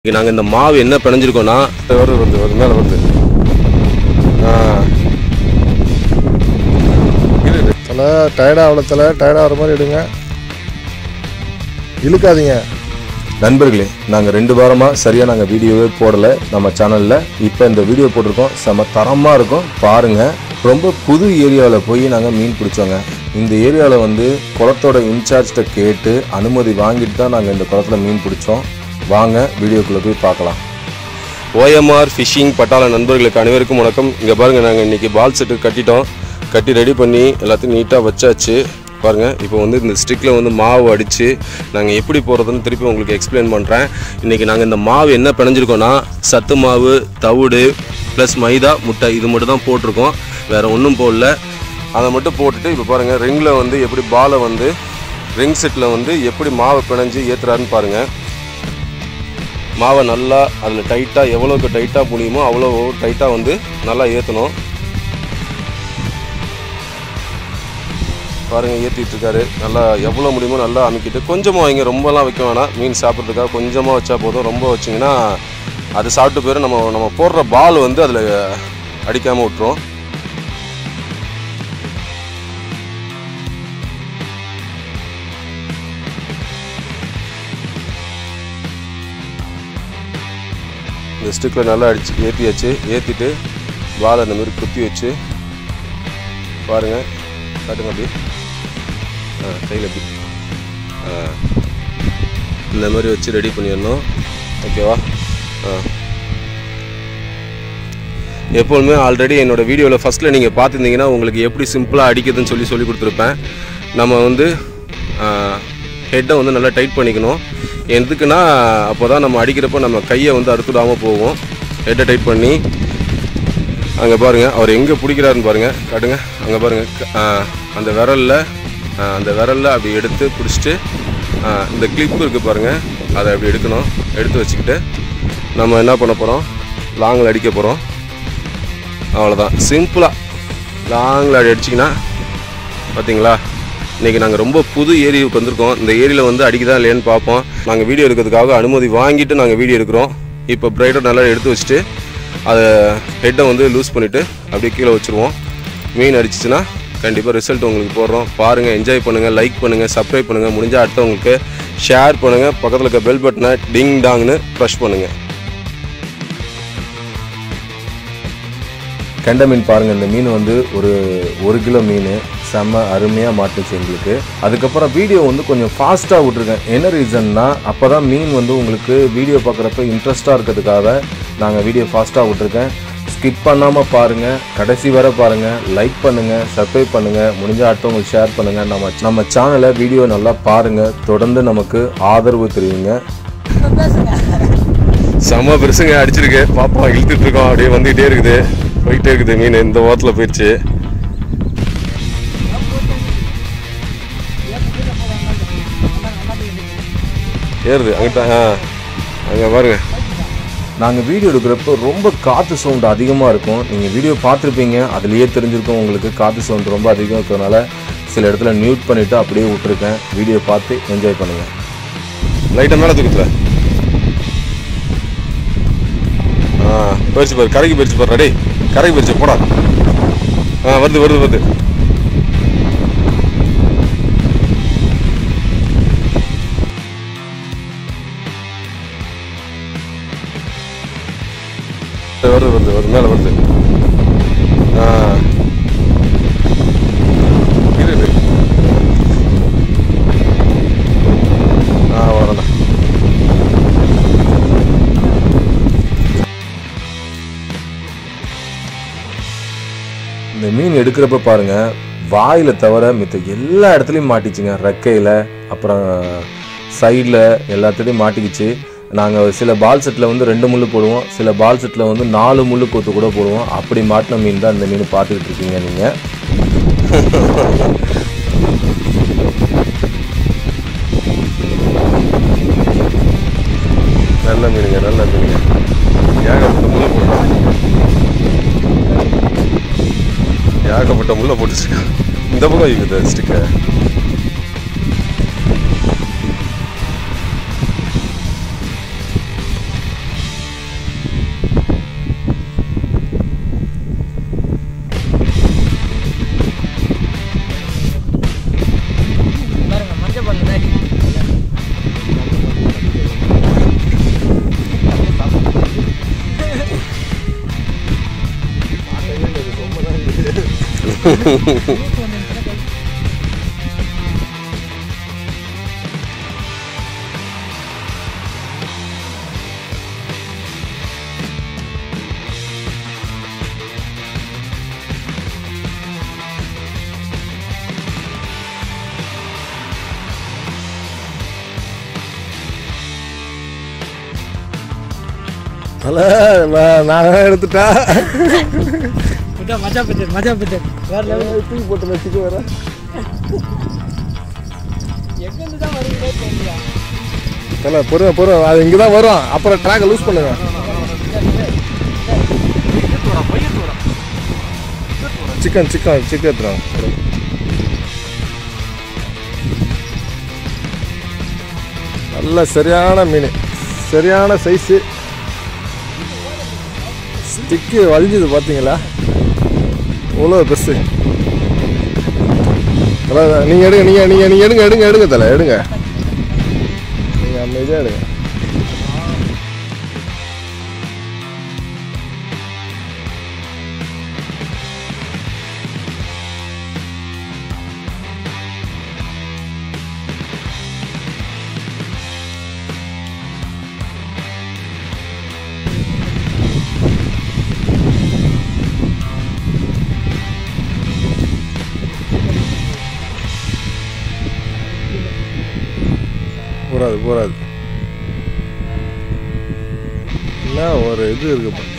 இன்னைக்கு நாங்கள் இந்த மாவு என்ன பிணைஞ்சிருக்கோம்னா வருது வருது வருது மேலே வருது ஆ இரு, இரு. தலை டயர்டாக அவ்வளோ தலை டயர்டாக வர மாதிரி எடுங்க இழுக்காதீங்க நண்பர்களே நாங்கள் ரெண்டு வாரமாக சரியாக நாங்கள் வீடியோவே போடலை நம்ம சேனலில் இப்போ இந்த வீடியோ போட்டிருக்கோம் செம தரமாக இருக்கும் பாருங்கள் ரொம்ப புது ஏரியாவில் போய் நாங்கள் மீன் பிடிச்சோங்க இந்த ஏரியாவில் வந்து குளத்தோட இன்சார்ஜ்கிட்ட கேட்டு அனுமதி வாங்கிட்டு தான் நாங்கள் இந்த குளத்துல மீன் பிடிச்சோம் வாங்க வீடியோக்குள்ளே போய் பார்க்கலாம் ஓஎம்ஆர் ஃபிஷிங் பட்டாள நண்பர்களுக்கு அனைவருக்கும் வணக்கம் இங்கே பாருங்கள் நாங்கள் இன்றைக்கி பால் செட்டு கட்டிட்டோம் கட்டி ரெடி பண்ணி எல்லாத்தையும் நீட்டாக வச்சாச்சு பாருங்கள் இப்போ வந்து இந்த ஸ்டிக்கில் வந்து மாவு அடித்து நாங்கள் எப்படி போடுறதுன்னு திருப்பி உங்களுக்கு எக்ஸ்பிளைன் பண்ணுறேன் இன்றைக்கி நாங்கள் இந்த மாவு என்ன பிணைஞ்சிருக்கோன்னா சத்து மாவு தவிடு ப்ளஸ் மைதா முட்டை இது மட்டும் தான் போட்டிருக்கோம் வேறு ஒன்றும் போடல அதை மட்டும் போட்டுட்டு இப்போ பாருங்கள் ரிங்கில் வந்து எப்படி பாலை வந்து ரிங் செட்டில் வந்து எப்படி மாவை பிணைஞ்சு ஏற்றுறாருன்னு பாருங்கள் மாவை நல்லா அதில் டைட்டாக எவ்வளோக்கு டைட்டாக புனியுமோ அவ்வளோ டைட்டாக வந்து நல்லா ஏற்றணும் பாருங்கள் ஏற்றிட்டு இருக்காரு நல்லா எவ்வளோ முடியுமோ நல்லா அமைக்கிட்டு கொஞ்சமாக வைங்க ரொம்பலாம் வைக்க வேணாம் மீன் சாப்பிட்றதுக்காக கொஞ்சமாக வச்சா போதும் ரொம்ப வச்சிங்கன்னா அது சாப்பிட்டு போயிடும் நம்ம நம்ம போடுற பால் வந்து அதில் அடிக்காமல் விட்டுரும் இந்த ஸ்டிக்கில் நல்லா அடிச்சு ஏற்றியாச்சு ஏற்றிட்டு வாழை இந்த மாதிரி குத்தி வச்சு பாருங்கள் காட்டுங்க அப்படி ஆ கையில் அப்படி ஆ இந்த மாதிரி வச்சு ரெடி பண்ணிடணும் ஓகேவா ஆ எப்பொழுதுமே ஆல்ரெடி என்னோடய வீடியோவில் ஃபஸ்ட்டில் நீங்கள் பார்த்துருந்தீங்கன்னா உங்களுக்கு எப்படி சிம்பிளாக அடிக்கிறதுன்னு சொல்லி சொல்லி கொடுத்துருப்பேன் நம்ம வந்து ஹெட்டை வந்து நல்லா டைட் பண்ணிக்கணும் எதுக்குன்னா அப்போ தான் நம்ம அடிக்கிறப்போ நம்ம கையை வந்து அறுத்துடாமல் போகும் ஹெட்டை டைட் பண்ணி அங்கே பாருங்கள் அவர் எங்கே பிடிக்கிறாருன்னு பாருங்கள் காட்டுங்க அங்கே பாருங்கள் அந்த விரலில் அந்த விரலில் அப்படி எடுத்து பிடிச்சிட்டு ஆ, இந்த கிளிப்பு இருக்குது பாருங்கள் அதை அப்படி எடுக்கணும் எடுத்து வச்சுக்கிட்டு நம்ம என்ன பண்ண போகிறோம் லாங்கில் அடிக்க போகிறோம் அவ்வளோதான் சிம்பிளாக லாங்கில் அடி அடிச்சிங்கன்னா பார்த்தீங்களா இன்றைக்கி நாங்கள் ரொம்ப புது ஏரியாவுக்கு வந்திருக்கோம் இந்த ஏரியாவில் வந்து அடிக்குதா இல்லையான்னு பார்ப்போம் நாங்கள் வீடியோ எடுக்கிறதுக்காக அனுமதி வாங்கிட்டு நாங்கள் வீடியோ எடுக்கிறோம் இப்போ பிரைடர் நல்லா எடுத்து வச்சுட்டு அதை ஹெட்டை வந்து லூஸ் பண்ணிவிட்டு அப்படியே கீழே வச்சுருவோம் மீன் அடிச்சிச்சுன்னா கண்டிப்பாக ரிசல்ட் உங்களுக்கு போடுறோம் பாருங்கள் என்ஜாய் பண்ணுங்கள் லைக் பண்ணுங்கள் சப்ஸ்கிரைப் பண்ணுங்கள் முடிஞ்சால் அடுத்தவங்களுக்கு ஷேர் பண்ணுங்கள் பக்கத்தில் இருக்க பெல் பட்டனை டிங் டாங்னு ப்ரெஷ் பண்ணுங்கள் கெண்டை மீன் பாருங்கள் இந்த மீன் வந்து ஒரு ஒரு கிலோ மீன் செம்ம அருமையாக மாட்டுச்சு எங்களுக்கு அதுக்கப்புறம் வீடியோ வந்து கொஞ்சம் ஃபாஸ்ட்டாக விட்ருக்கேன் என்ன ரீசன்னா அப்போ தான் மீன் வந்து உங்களுக்கு வீடியோ பார்க்குறப்ப இன்ட்ரெஸ்ட்டாக இருக்கிறதுக்காக நாங்கள் வீடியோ ஃபாஸ்ட்டாக விட்ருக்கேன் ஸ்கிப் பண்ணாமல் பாருங்கள் கடைசி வரை பாருங்கள் லைக் பண்ணுங்கள் சப்ஸ்கிரைப் பண்ணுங்கள் முடிஞ்ச அடுத்தவங்களுக்கு ஷேர் பண்ணுங்கள் நம்ம நம்ம சேனலை வீடியோ நல்லா பாருங்கள் தொடர்ந்து நமக்கு ஆதரவு தெரிவிங்க செம்ம பெருசுங்க அடிச்சிருக்கு பாப்பா இழுத்துட்டு இருக்கோம் அப்படியே வந்துகிட்டே இருக்குது போயிட்டே இருக்குது மீன் இந்த ஓரத்தில் போயிடுச்சு ஏறுது அங்கிட்ட ஆ அங்கே பாருங்க நாங்கள் வீடியோ எடுக்கிறப்போ ரொம்ப காற்று சவுண்ட் அதிகமாக இருக்கும் நீங்கள் வீடியோ பார்த்துருப்பீங்க அதுலேயே தெரிஞ்சிருக்கும் உங்களுக்கு காற்று சவுண்ட் ரொம்ப அதிகம் இருக்கிறதுனால சில இடத்துல மியூட் பண்ணிவிட்டு அப்படியே விட்டுருக்கேன் வீடியோ பார்த்து என்ஜாய் பண்ணுங்கள் லைட்டாக மேலே தூக்கத்துல ஆ போயிடுச்சு பாரு கரைக்கு போயிடுச்சு பாரு டேய் கரைக்கு போயிடுச்சு போடா ஆ வருது வருது வருது வருது வருது வருது மேலே வருது ஆ இரு இரு. ஆ வரேன்டா இந்த மீன் எடுக்கிறப்ப பாருங்கள் வாயில் தவிர மித்த எல்லா இடத்துலையும் மாட்டிச்சுங்க ரெக்கையில் அப்புறம் சைடில் எல்லாத்துலேயும் மாட்டிக்கிச்சு நாங்கள் சில பால் செட்டில் வந்து ரெண்டு முள்ளு போடுவோம் சில பால் செட்டில் வந்து நாலு முள்ளு கொத்து கூட போடுவோம் அப்படி மாட்டின மீன் தான் இந்த மீன் பார்த்துக்கிட்டு இருக்கீங்க நீங்கள் நல்ல மீனுங்க நல்ல மீனுங்க ஏகப்பட்ட முள்ள போட்டான் ஏகப்பட்ட முள்ள போட்டுச்சுக்கா இந்த பக்கம் இருக்குது ஸ்டிக்கை தலை நான் நான் எடுத்துட்டா விட்டா மஜா பச்சர் மஜா பச்சர் வேற லெவல் தூக்கி போட்டு வச்சுக்க வர எங்கேருந்து தான் வருவீங்களோ தெரியல தலை பொறுமை பொறுமை அது இங்கே தான் வரும் அப்புறம் ட்ராக்கை லூஸ் பண்ணுங்க சிக்கன் சிக்கன் சிக்கன் எடுத்துருவாங்க நல்ல சரியான மீன் சரியான சைஸு ஸ்டிக்கு வலிஞ்சுது பார்த்தீங்களா இவ்வளோ பெருசு தலை நீங்கள் எடுங்க நீங்கள் நீங்கள் நீங்கள் எடுங்க எடுங்க எடுங்க தலை எடுங்க நீங்கள் அமைதியாக எடுங்க போறாது போறாது என்ன ஒரு இது இருக்கு பாரு.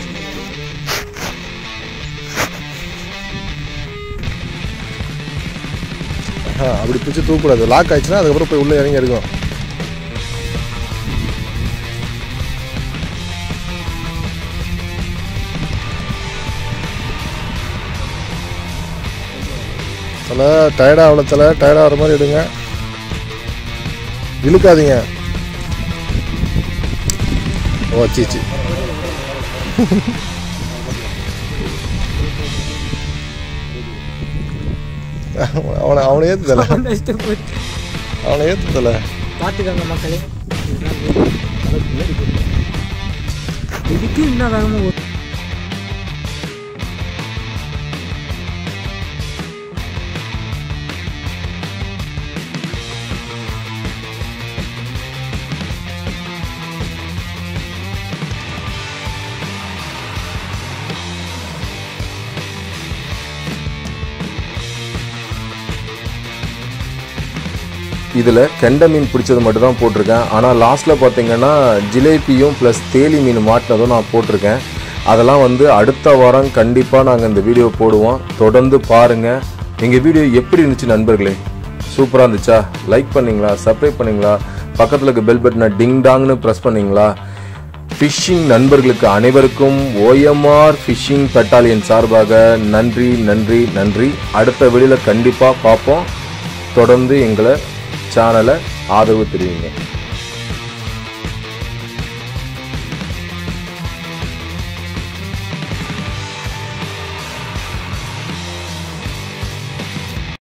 ஆஹா, அப்படி பிடிச்சி தூக்கக்கூடாது லாக் ஆயிடுச்சுன்னா அதுக்கப்புறம் போய் உள்ளே இறங்கி எடுக்கும் தலை டயர்டாக அவ்வளோ தலை டயர்டாக வர மாதிரி எடுங்க இழுக்காதீங்க ஓ சீச்சி அவனை அவனை ஏற்றுதல அவனை ஏற்றுதல பார்த்துக்கோங்க மக்களே இதுக்கு என்ன வேகமாக இதில் கெண்டை மீன் பிடிச்சது மட்டும் தான் போட்டிருக்கேன் ஆனால் லாஸ்ட்டில் பார்த்தீங்கன்னா ஜிலேபியும் ப்ளஸ் தேலி மீன் மாட்டினதும் நான் போட்டிருக்கேன் அதெல்லாம் வந்து அடுத்த வாரம் கண்டிப்பாக நாங்கள் இந்த வீடியோ போடுவோம் தொடர்ந்து பாருங்கள் எங்கள் வீடியோ எப்படி இருந்துச்சு நண்பர்களே சூப்பராக இருந்துச்சா லைக் பண்ணீங்களா சப்ஸ்கிரைப் பண்ணீங்களா பக்கத்தில் இருக்க பெல் பட்டனை டிங் டாங்னு ப்ரெஸ் பண்ணீங்களா ஃபிஷ்ஷிங் நண்பர்களுக்கு அனைவருக்கும் ஓஎம்ஆர் ஃபிஷ்ஷிங் பெட்டாலியன் சார்பாக நன்றி நன்றி நன்றி அடுத்த வெளியில் கண்டிப்பாக பார்ப்போம் தொடர்ந்து எங்களை சேனலை ஆதரவு தெரிவிங்க